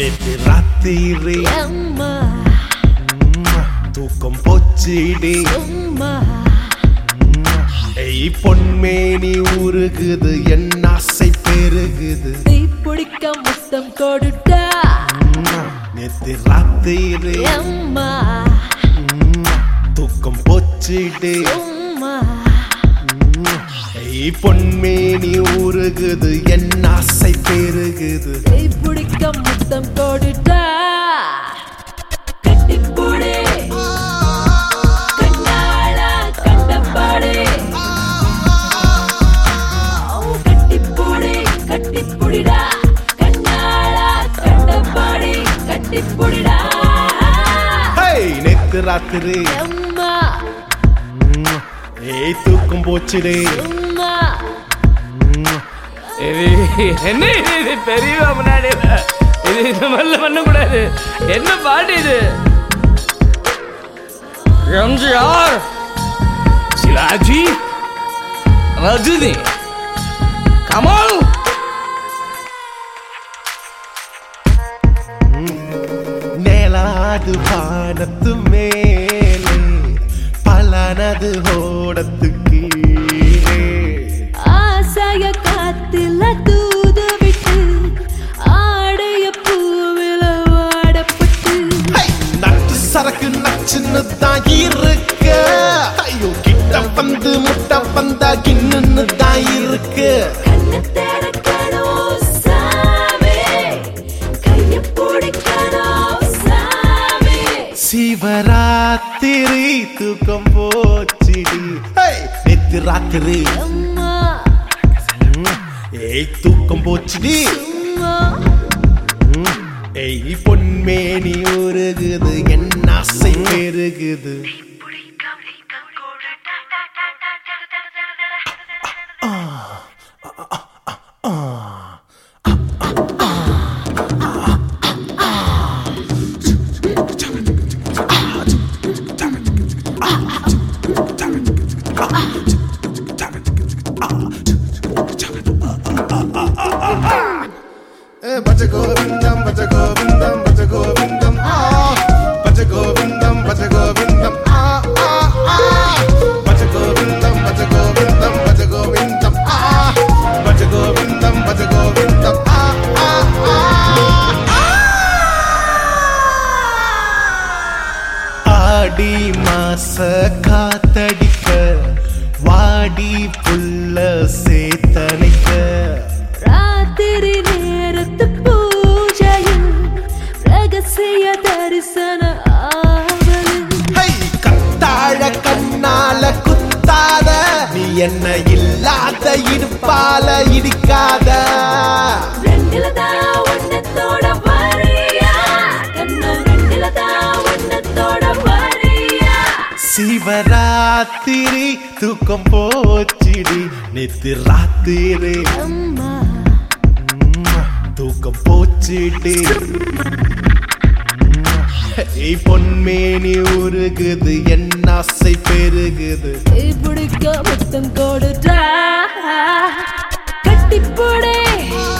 நேத்து ராத்திரி அம்மா தூக்கம் போச்சிடி சும்மா ஏய் பொன்மேனி உருகுது என் ஆசை பெருகுது தீ பிடிக்க முத்தம் கொடுத்தா நேத்து ராத்திரி அம்மா தூக்கம் போச்சிடி சும்மா ஏய் பொன்மேனி உருகுது என் ஆசை பெருகுது தீ பிடிக்க முத்தம் கொடுத்தா கட்டிப்பூடு கண்ணால கண்டபாடு கட்டிப்பூடு கட்டிப்புடிடா கண்ணால கண்டபாடு கட்டிப்புடிடா ஹேய் நேத்து ராத்திரி அம்மா ஏய் தூக்கம் போச்சிடி அம்மா இது என்ன இது இது பெரியவா முன்னாடி இது இந்த மாதிரிலாம் பண்ணக்கூடாது என்ன பாட்டு இது எம்ஜிஆர் சிவாஜி ரஜினி கமல் நேலாது வானத்து மேலே பலனது ஓடத்து கீழே ஆசைய காத்துல தூது விட்டு ஆடைய பூவில வாடப்பட்டு ஹை, நட்டு சரக்கு நச்சுன்னு தான் இருக்க ஐயோ கிட்ட வந்து முட்டை வந்தா கின்னு தான் இருக்கு கண்ணை தேடக்கணும் சாமி கைய பிடிக்கணும் சாமி சிவராத்திரி தூக்கம் போச்சிடி ஹை, நேத்து ராத்திரி அம்மா ஏய் தூக்கம் போச்சிடி அம்மா ஏய் பொன்மேனி உருகுது என் ஆசை பெருகுது భజ గోవిందం భజ గోవిందం భజ గోవిందం ఆ భజ గోవిందం భజ గోవిందం ఆ ఆ ఆ భజ గోవిందం భజ గోవిందం భజ గోవిందం ఆ భజ గోవిందం భజ గోవిందం ఆ ఆ ఆ ஆடி மாச காத்தடிக்க வாடி புள்ள சேத்தனைக்க ராத்திரி நேரத்து பூஜையில் ரகசிய தரிசன ஆவலில் ஹை கத்தாழ கண்ணால குத்தாத நீ என்ன இல்லாத இடுப்பால இடிக்காத ரெண்டுல தான் ஒன்னத்தோட வரியா கண்ணம் ரெண்டுல தான் ஒன்னத்தோட வரியா சிவராத்திரி தூக்கம் போச்சிடி நேத்து ராத்திரி அம்மா தூக்கம் போச்சிடி ஏய் பொன்மேனி உருகுது என் ஆசை பெருகுது பிடிக்க முத்தம் கொடுத்தா கட்டிப்போடே